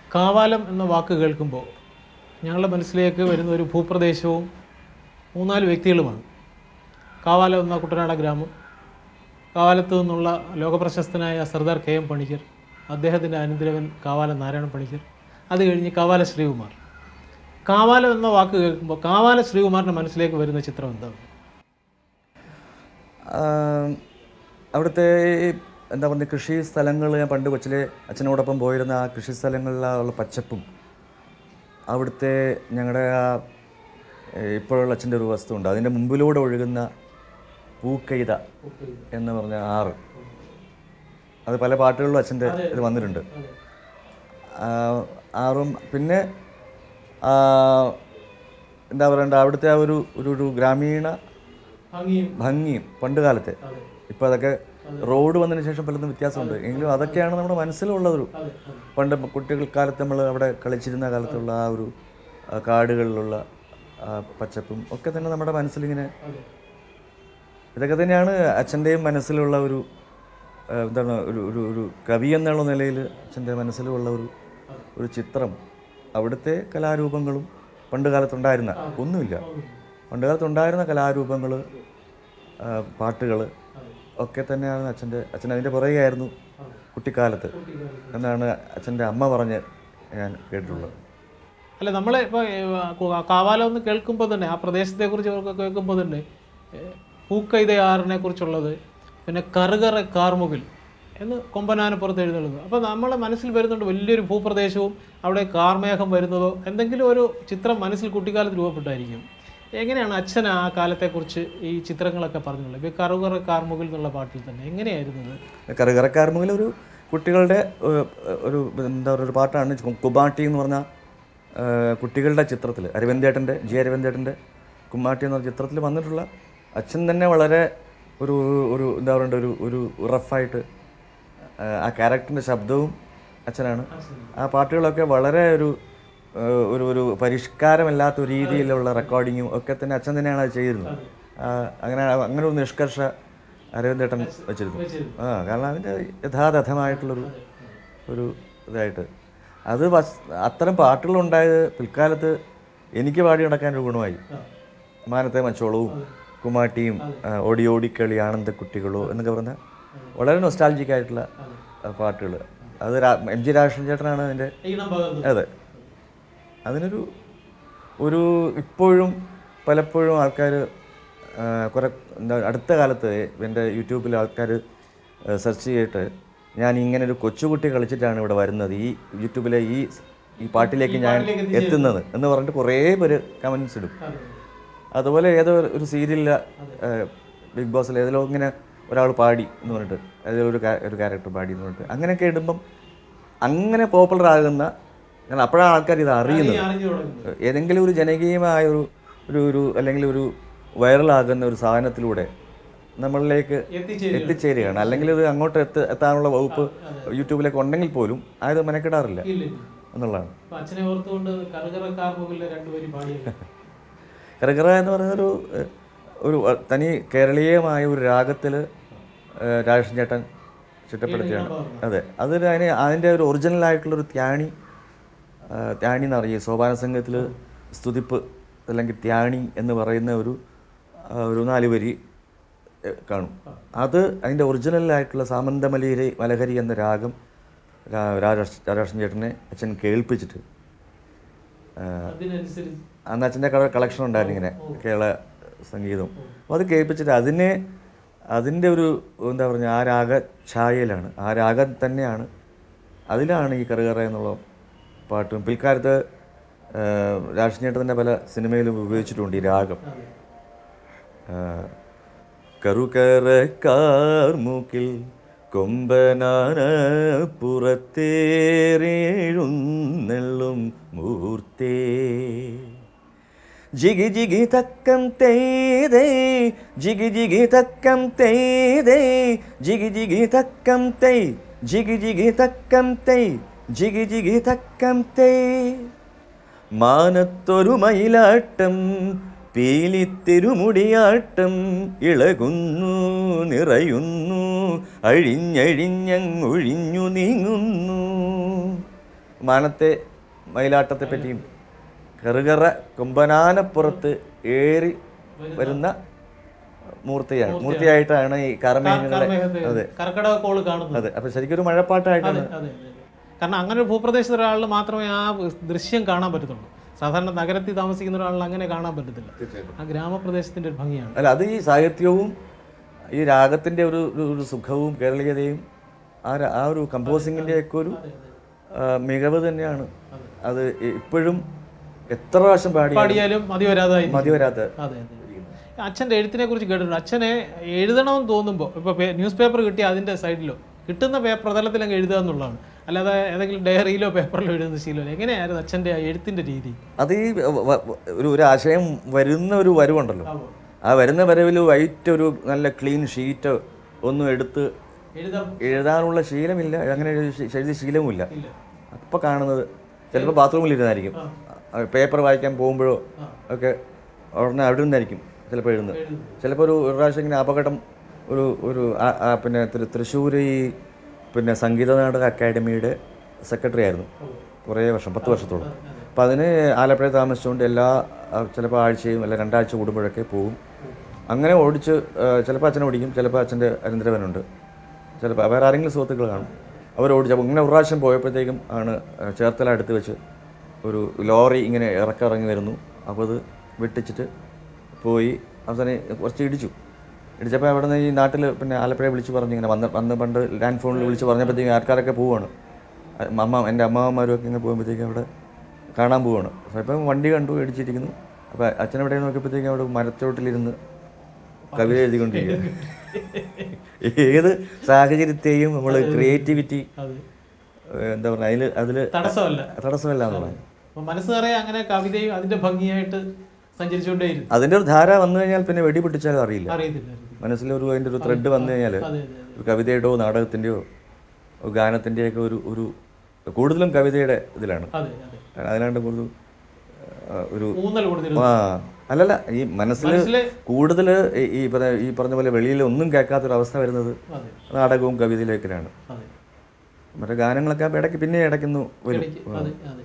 കാവാലം എന്ന വാക്ക് കേൾക്കുമ്പോൾ ഞങ്ങളുടെ മനസ്സിലേക്ക് വരുന്ന ഒരു ഭൂപ്രദേശവും മൂന്നാല് വ്യക്തികളുമാണ് കാവാലം എന്ന കുട്ടനാട ഗ്രാമം കാവാലത്തു നിന്നുള്ള ലോകപ്രശസ്തനായ സർദാർ കെ എം പണിക്കർ അദ്ദേഹത്തിൻ്റെ അനന്തരവൻ കാവാലം നാരായണ പണിക്കർ അത് കഴിഞ്ഞ് കാവാല ശ്രീകുമാർ കാവാലം എന്ന വാക്ക് കേൾക്കുമ്പോൾ കാവാല ശ്രീകുമാറിൻ്റെ മനസ്സിലേക്ക് വരുന്ന ചിത്രം എന്താണ് ആം, അവിടുത്തെ ഈ എന്താ പറയുക കൃഷി സ്ഥലങ്ങൾ ഞാൻ പണ്ട് കൊച്ചിലെ അച്ഛനോടൊപ്പം പോയിരുന്ന ആ കൃഷി സ്ഥലങ്ങളിലുള്ള പച്ചപ്പും അവിടുത്തെ ഞങ്ങളുടെ ആ ഏ, ഇപ്പോഴുള്ള അച്ഛൻ്റെ ഒരു വസ്തു ഉണ്ട് അതിൻ്റെ മുമ്പിലൂടെ ഒഴുകുന്ന പൂക്കൈത എന്ന് പറഞ്ഞ ആറ് അത് പല പാട്ടുകളിലും അച്ഛൻ്റെ ഇത് വന്നിട്ടുണ്ട് ആ, ആറും പിന്നെ ആ, എന്താ പറയണ്ട അവിടുത്തെ ആ ഒരു ഒരു ഒരു ഗ്രാമീണ ഭംഗിയും ഭംഗിയും പണ്ട് കാലത്തെ ഇപ്പം അതൊക്കെ റോഡ് വന്നതിന് ശേഷം പലതും വ്യത്യാസമുണ്ട് എങ്കിലും അതൊക്കെയാണ് നമ്മുടെ മനസ്സിലുള്ളതൊരു പണ്ട് കുട്ടികൾ കാലത്ത് നമ്മൾ അവിടെ കളിച്ചിരുന്ന കാലത്തുള്ള ആ ഒരു ആ കാടുകളിലുള്ള ആ പച്ചപ്പും ഒക്കെ തന്നെ നമ്മുടെ മനസ്സിലിങ്ങനെ ഇതൊക്കെ തന്നെയാണ് അച്ഛൻ്റെയും മനസ്സിലുള്ള ഒരു ആ, എന്താണ് ഒരു ഒരു ഒരു കവി എന്നുള്ള നിലയിൽ അച്ഛൻ്റെ മനസ്സിലുള്ള ഒരു ഒരു ചിത്രം അവിടുത്തെ കലാരൂപങ്ങളും പണ്ട് കാലത്തുണ്ടായിരുന്ന ഒന്നുമില്ല പണ്ട് കാലത്തുണ്ടായിരുന്ന കലാരൂപങ്ങൾ പാട്ടുകൾ ഒക്കെ തന്നെയാണ് അച്ഛൻ്റെ അച്ഛൻ അതിൻ്റെ പുറകെയായിരുന്നു കുട്ടിക്കാലത്ത് എന്നാണ് അച്ഛൻ്റെ അമ്മ പറഞ്ഞ് ഞാൻ കേട്ടിട്ടുള്ളത് അല്ല നമ്മൾ ഇപ്പോൾ കാവാലം എന്ന് കേൾക്കുമ്പോൾ തന്നെ ആ പ്രദേശത്തെക്കുറിച്ച് ഒക്കെ കേൾക്കുമ്പോൾ തന്നെ ഏഹ്, പൂക്കൈതയാറിനെ കുറിച്ചുള്ളത് പിന്നെ കറുകറ കാർമുകിൽ എന്ന് കൊമ്പനാനപ്പുറത്ത് എഴുതുന്നത് അപ്പോൾ നമ്മളെ മനസ്സിൽ വരുന്നുണ്ട് വലിയൊരു ഭൂപ്രദേശവും അവിടെ കാർമേഘം വരുന്നതോ എന്തെങ്കിലും ഒരു ചിത്രം മനസ്സിൽ കുട്ടിക്കാലത്ത് രൂപപ്പെട്ടായിരിക്കും എങ്ങനെയാണ് അച്ഛൻ ആ കാലത്തെക്കുറിച്ച് ഈ ചിത്രങ്ങളൊക്കെ പറഞ്ഞുള്ളത് ഇപ്പോൾ കറുകറ കാർമുകിൽ എന്നുള്ള പാട്ടിൽ തന്നെ എങ്ങനെയായിരുന്നു ഇത് കറുകറക്കാർമുകിൽ ഒരു കുട്ടികളുടെ ഏഹ്, ഒരു എന്താ പറയുക ഒരു പാട്ടാണ് കു- കുബാട്ടി എന്ന് പറഞ്ഞ ഏഹ്, കുട്ടികളുടെ ചിത്രത്തിൽ അരവിന്ദേട്ടൻ്റെ ജി അരവിന്ദേട്ടൻ്റെ കുമ്മാട്ടി എന്ന ചിത്രത്തിൽ വന്നിട്ടുള്ള അച്ഛൻ തന്നെ വളരെ ഒരു ഒരു എന്താ പറയണ്ട ഒരു ഒരു റഫായിട്ട് ആ ക്യാരക്ടറിൻ്റെ ശബ്ദവും അച്ഛനാണ് ആ പാട്ടുകളൊക്കെ വളരെ ഒരു ഏഹ്, ഒരു ഒരു പരിഷ്കാരമല്ലാത്ത ഒരു രീതിയിലുള്ള റെക്കോർഡിങ്ങും ഒക്കെ തന്നെ അച്ഛൻ തന്നെയാണ് അത് ചെയ്തിരുന്നത് ആ, അങ്ങനെ അങ്ങനെ ഒരു നിഷ്കർഷ അരവിന്ദേട്ടൻ വെച്ചിരുന്നു ആ കാരണം അതിൻ്റെ യഥാതഥമായിട്ടുള്ളൊരു ഒരു ഇതായിട്ട് അത് വസ് അത്തരം പാട്ടുകളുണ്ടായത് പിൽക്കാലത്ത് എനിക്ക് പാടി നടക്കാൻ ഒരു ഗുണമായി മാനത്തെ മച്ചോളവും കുമാട്ടിയും ആ, ഓടി ഓടിക്കളി ആനന്ദ കുട്ടികളോ എന്നൊക്കെ പറഞ്ഞ വളരെ നൊസ്റ്റാൾജിക് ആയിട്ടുള്ള പാട്ടുകൾ അത് രാ- എം ജി രാജേഷൻ ചേട്ടനാണ് അതിൻ്റെ ഈണം പകർന്നു അതെ അതിനൊരു ഒരു ഇപ്പോഴും പലപ്പോഴും ആൾക്കാർ കുറെ എന്താ അടുത്ത കാലത്ത് എൻ്റെ യൂട്യൂബിൽ ആൾക്കാർ സെർച്ച് ചെയ്തിട്ട് ഞാൻ ഇങ്ങനെ ഒരു കൊച്ചുകുട്ടി കളിച്ചിട്ടാണ് ഇവിടെ വരുന്നത് ഈ യൂട്യൂബിലെ ഈ ഈ പാട്ടിലേക്ക് ഞാൻ എത്തുന്നത് എന്ന് പറഞ്ഞിട്ട് കുറേ പേര് കമൻസ് ഇടും അതുപോലെ ഏതോ ഒരു സീരിയലിൽ ബിഗ് ബോസിൽ ഏതിലോ ഇങ്ങനെ ഒരാൾ പാടി എന്ന് പറഞ്ഞിട്ട് ഏതോ ഒരു കാ- ഒരു ക്യാരക്ടർ പാടി എന്ന് പറഞ്ഞിട്ട് അങ്ങനെയൊക്കെ ഇടുമ്പം അങ്ങനെ പോപ്പുലർ ആകുന്ന കാരണം അപ്പോഴാണ് ആൾക്കാർ ഇത് അറിയുന്നത് അറിഞ്ഞു തുടങ്ങുന്നു ഏതെങ്കിലും ഒരു ജനകീയമായ ഒരു ഒരു ഒരു അല്ലെങ്കിൽ ഒരു വൈറലാകുന്ന ഒരു സാധനത്തിലൂടെ നമ്മളിലേക്ക് എത്തിച്ചേരുക എത്തിച്ചേരുകയാണ് അല്ലെങ്കിൽ ഇത് അങ്ങോട്ട് എത്ത എത്താനുള്ള വകുപ്പ് യൂട്യൂബിലൊക്കെ ഉണ്ടെങ്കിൽ പോലും ആയത് മെനക്കെടാറില്ല ഇല്ല എന്നുള്ളതാണ് അപ്പൊ അച്ഛനെ ഓർത്തുകൊണ്ട് കറുകറ കാർമുകിലെ രണ്ടുപേരും പാടിയത് കരകറ എന്ന് പറയുന്ന ഒരു ഏഹ്, ഒരു അഹ്, തനി കേരളീയമായ ഒരു രാഗത്തിൽ രാജേഷൻ ചേട്ടൻ ചിട്ടപ്പെടുത്തിയാണ് അതെ അതൊരു അതിന് അതിൻ്റെ ഒരു ഒറിജിനൽ ആയിട്ടുള്ളൊരു ത്യാണി ആ, ത്യാണി എന്ന് പറയും സോപാന സംഘത്തിൽ സ്തുതിപ്പ് അല്ലെങ്കിൽ ത്യാണി എന്ന് പറയുന്ന ഒരു ആ, ഒരു നാല് വരി ഏഹ്, കാണും അത് അതിൻ്റെ ഒറിജിനലായിട്ടുള്ള സാമന്തമലയിലെ മലഹരി എന്ന രാഗം രാ- രാജേഷ് രാജേഷൻ ചേട്ടനെ അച്ഛൻ കേൾപ്പിച്ചിട്ട് ആ, അതിനനുസരിച്ച് അന്ന് അച്ഛൻ്റെ കള കളക്ഷൻ ഉണ്ടായിരുന്നു ഇങ്ങനെ കേരള സംഗീതം അപ്പോൾ അത് കേൾപ്പിച്ചിട്ട് അതിനെ അതിൻ്റെ ഒരു എന്താ പറഞ്ഞ ആ രാഗ ഛായയിലാണ് ആ രാഗം തന്നെയാണ് അതിലാണ് ഈ കറുകറ എന്നുള്ള പാട്ടും പിൽക്കാലത്ത് രാഷ്ട്രീയേട്ടൻ തന്നെ പല സിനിമയിലും ഉപയോഗിച്ചിട്ടുണ്ട് ഈ രാഗം കറുകറക്കാർമുക്കിൽ കൊമ്പനാന പുറത്തേറെഴുന്നെള്ളും മൂർത്തേ ജിഗി ജിഗി തക്കം തേതേ ജിഗി ജിഗി തക്കം തേതേ ജിഗി ജിഗി തക്കം തേ ജിഗി ജിഗി തക്കം തേ ജിഗി ജിഗി തക്കം തേ മാനത്തൊരു മയിലാട്ടം പീലിത്തിരുമുടിയാട്ടം ഇളകുന്നു നിറയുന്നു അഴിഞ്ഞഴിഞ്ഞങ്ങൊഴിഞ്ഞു നീങ്ങുന്നു മാനത്തെ മയിലാട്ടത്തെ പറ്റിയും കറുകറ കൊമ്പനാനപ്പുറത്ത് ഏറി വരുന്ന മൂർത്തിയാണ് മൂർത്തിയായിട്ടാണ് ഈ കർമ്മേഹങ്ങളെ കർമ്മേഘത്തെ അതെ കർക്കിടക കോള് കാണുന്നത് അതെ അപ്പൊ ശരിക്കും ഒരു മഴപ്പാട്ടായിട്ടാണ് അതെ അതെ അതെ. കാരണം അങ്ങനെ ഒരു ഭൂപ്രദേശത്ത് ഒരാളിൽ മാത്രമേ ആ ദൃശ്യം കാണാൻ പറ്റത്തുള്ളൂ സാധാരണ നഗരത്തിൽ താമസിക്കുന്ന ഒരാളിൽ അങ്ങനെ കാണാൻ പറ്റത്തില്ല ആ ഗ്രാമപ്രദേശത്തിന്റെ ഒരു ഭംഗിയാണ് അല്ല അത് ഈ സാഹിത്യവും ഈ രാഗത്തിന്റെ ഒരു ഒരു- ഒരു സുഖവും കേരളീയതയും ആ ര- ആ ഒരു കമ്പോസിങ്ങിന്റെ ഒക്കെ ഒരു ആ, മികവ് തന്നെയാണ് അത് ഇപ്പോഴും എത്ര പ്രാവശ്യം പാടി പാടിയാലും മതി വരാതായി മതി വരാത്ത അതെ അതെ അച്ഛൻ്റെ എഴുത്തിനെ കുറിച്ച് കേട്ടിട്ടുണ്ട് അച്ഛനെ എഴുതണമെന്ന് തോന്നുമ്പോൾ ഇപ്പോൾ ന്യൂസ് പേപ്പർ കിട്ടി അതിൻ്റെ സൈഡിലോ കിട്ടുന്ന പേപ്പർ പ്രതലത്തിൽ അങ്ങ് എഴുതുക എന്നുള്ളതാണ് അല്ലാതെ ഏതെങ്കിലും ഡയറിയിലോ പേപ്പറിലോ എഴുതുന്ന ശീലമല്ല എങ്ങനെയായിരുന്നു അച്ഛൻ്റെ ആ എഴുത്തിൻ്റെ രീതി അത് ഈ വ- വ- ഒരു ഒരു ആശയം വരുന്ന ഒരു വരവുണ്ടല്ലോ ആ വരുന്ന വരവിൽ വൈറ്റ് ഒരു നല്ല ക്ലീൻ ഷീറ്റ് ഒന്നും എടുത്ത് എഴുതാൻ എഴുതാനുള്ള ശീലമില്ല അങ്ങനെ എഴുതി ശീ- എഴുതിയ ശീലവുമില്ല ഇല്ല അപ്പോൾ കാണുന്നത് ചിലപ്പോൾ ബാത്റൂമിൽ ഇരുന്നായിരിക്കും പേപ്പർ വായിക്കാൻ പോകുമ്പോഴോ ഒക്കെ ഉടനെ അവിടെ നിന്നായിരിക്കും ചിലപ്പോൾ എഴുതുന്നത് ചിലപ്പോൾ ഒരു ഒരു പ്രാവശ്യം ഇങ്ങനെ അപകടം ഒരു ഒരു ആ- ആ പിന്നെ തൃ- തൃശ്ശൂർ ഈ പിന്നെ സംഗീത നാടക അക്കാദമിയുടെ സെക്രട്ടറി ആയിരുന്നു കുറേ വർഷം പത്ത് വർഷത്തോളം അപ്പോൾ അതിന് ആലപ്പുഴ താമസിച്ചുകൊണ്ട് എല്ലാ ആ, ചിലപ്പോൾ ആഴ്ചയും അല്ല രണ്ടാഴ്ച കൂടുമ്പോഴൊക്കെ പോകും അങ്ങനെ ഓടിച്ച് ചിലപ്പോൾ അച്ഛനെ ഓടിക്കും ചിലപ്പോൾ അച്ഛൻ്റെ അനന്തരവനുണ്ട് ചിലപ്പോൾ വേറെ ആരെങ്കിലും സുഹൃത്തുക്കൾ കാണും അവർ ഓടിച്ചു അപ്പോൾ ഇങ്ങനെ ഒരു പ്രാവശ്യം പോയപ്പോഴത്തേക്കും ആണ് ആ, ചേർത്തല അടുത്ത് വെച്ച് ഒരു ലോറി ഇങ്ങനെ ഇറക്കിറങ്ങി വരുന്നു അപ്പോൾ അത് വെട്ടിച്ചിട്ട് പോയി അവസാനം കുറച്ച് ഇടിച്ചു ഇടിച്ചപ്പോൾ അവിടെ നിന്ന് ഈ നാട്ടിൽ പിന്നെ ആലപ്പുഴ വിളിച്ച് പറഞ്ഞു ഇങ്ങനെ വന്ന് വന്ന് പണ്ട് ലാൻഡ് ഫോണിൽ വിളിച്ച് പറഞ്ഞപ്പോഴത്തേക്കും ആൾക്കാരൊക്കെ പോവാണ് അമ്മ എൻ്റെ അമ്മാവന്മാരും ഒക്കെ ഇങ്ങനെ പോകുമ്പോഴത്തേക്കും അവിടെ കാണാൻ പോവാണ് അപ്പോൾ ഇപ്പം വണ്ടി കണ്ടു ഇടിച്ചിരിക്കുന്നു അപ്പോൾ അച്ഛനെവിടെ നോക്കിയപ്പോഴത്തേക്കും അവിടെ മരച്ചോട്ടിലിരുന്ന് കവിത എഴുതിക്കൊണ്ടിരിക്കുക ഏത് സാഹചര്യത്തെയും നമ്മൾ ക്രിയേറ്റിവിറ്റി അതെ എന്താ പറയുക അതിൽ അതിൽ തടസ്സമല്ല തടസ്സമല്ല എന്നുള്ളത് അപ്പോൾ മനസ്സ് നിറയെ അങ്ങനെ കവിതയും അതിൻ്റെ ഭംഗിയായിട്ട് സഞ്ചരിച്ചുകൊണ്ടേയിരുന്നു അതിൻ്റെ ഒരു ധാര വന്നു കഴിഞ്ഞാൽ പിന്നെ വെടി പൊട്ടിച്ചാലും അറിയില്ല അറിയത്തില്ല അറിയത്തില്ല. മനസ്സിലൊരു അതിൻ്റെ ഒരു ത്രെഡ് വന്നു കഴിഞ്ഞാൽ അതെ അതെ ഒരു കവിതയുടെയോ നാടകത്തിൻ്റെയോ ഗാനത്തിൻ്റെയൊക്കെ ഒരു ഒരു കൂടുതലും കവിതയുടെ ഇതിലാണ് അതെ അതെ അതിലാണ്ട് ഒരു ആ, ഒരു ഊന്നൽ കൊടുത്തിരുന്നു ആ അല്ലല്ല ഈ മനസ്സിൽ മനസ്സിലെ കൂടുതൽ ഈ പറഞ്ഞ ഈ പറഞ്ഞ പോലെ വെളിയിൽ ഒന്നും കേൾക്കാത്തൊരവസ്ഥ വരുന്നത് അതെ നാടകവും കവിതയിലേക്കാണ് അതെ മറ്റേ ഗാനങ്ങളൊക്കെ ഇടയ്ക്ക് പിന്നെ ഇടയ്ക്കുന്നു വരും ഇടയ്ക്ക് അതെ അതെ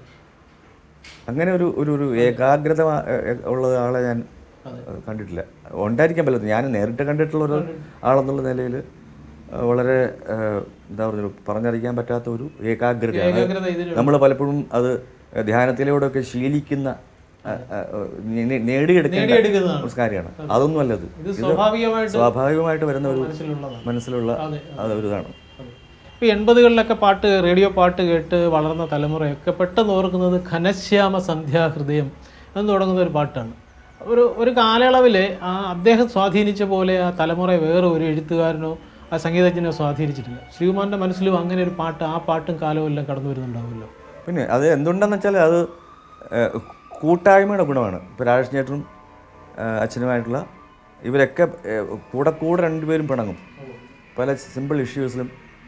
അങ്ങനെ ഒരു ഒരു ഒരു ഏകാഗ്രത ഉള്ള ആളെ ഞാൻ അതെ. ഏഹ്, കണ്ടിട്ടില്ല ഉണ്ടായിരിക്കാൻ പറ്റില്ല ഞാൻ നേരിട്ട് കണ്ടിട്ടുള്ള ഒരു ആളെന്നുള്ള നിലയിൽ വളരെ ഏഹ്, എന്താ പറയുക പറഞ്ഞറിയിക്കാൻ പറ്റാത്ത ഒരു ഏകാഗ്രതയാണ് ഏകാഗ്രത ഇതിൽ നമ്മൾ പലപ്പോഴും അത് ധ്യാനത്തിലൂടെ ഒക്കെ ശീലിക്കുന്ന ആ, ആ, നേ- നേടിയെടുക്കേണ്ട നേടിയെടുക്കുന്നതാണ് ഒരു കാര്യമാണ് അതൊന്നും അല്ലത് ഇത് സ്വാഭാവികമായിട്ട് സ്വാഭാവികമായിട്ട് വരുന്ന ഒരു മനസ്സിലുള്ളതാണ് മനസ്സിലുള്ള അതെ അത് ഒരു ഇതാണ് ഇപ്പോൾ എൺപതുകളിലൊക്കെ പാട്ട് റേഡിയോ പാട്ട് കേട്ട് വളർന്ന തലമുറയൊക്കെ പെട്ടെന്ന് ഓർക്കുന്നത് ഘനശ്യാമ സന്ധ്യാഹൃദയം എന്ന് തുടങ്ങുന്ന ഒരു പാട്ടാണ് ഒരു ഒരു കാലയളവിൽ ആ അദ്ദേഹം സ്വാധീനിച്ച പോലെ ആ തലമുറയെ വേറെ ഒരു എഴുത്തുകാരനോ ആ സംഗീതജ്ഞനോ സ്വാധീനിച്ചിട്ടില്ല ശ്രീകുമാറിൻ്റെ മനസ്സിലും അങ്ങനെ ഒരു പാട്ട് ആ പാട്ടും കാലവും എല്ലാം കടന്നു വരുന്നുണ്ടാവുമല്ലോ പിന്നെ അത് എന്തുണ്ടെന്ന് വെച്ചാൽ അത് ഏഹ്, കൂട്ടായ്മയുടെ ഗുണമാണ് ഇപ്പോൾ രാജേഷ് ചേട്ടനും ഏഹ്, അച്ഛനുമായിട്ടുള്ള ഇവരൊക്കെ ഏഹ്, കൂടെ കൂടെ രണ്ടുപേരും പിണങ്ങും പല സിമ്പിൾ ഇഷ്യൂസിലും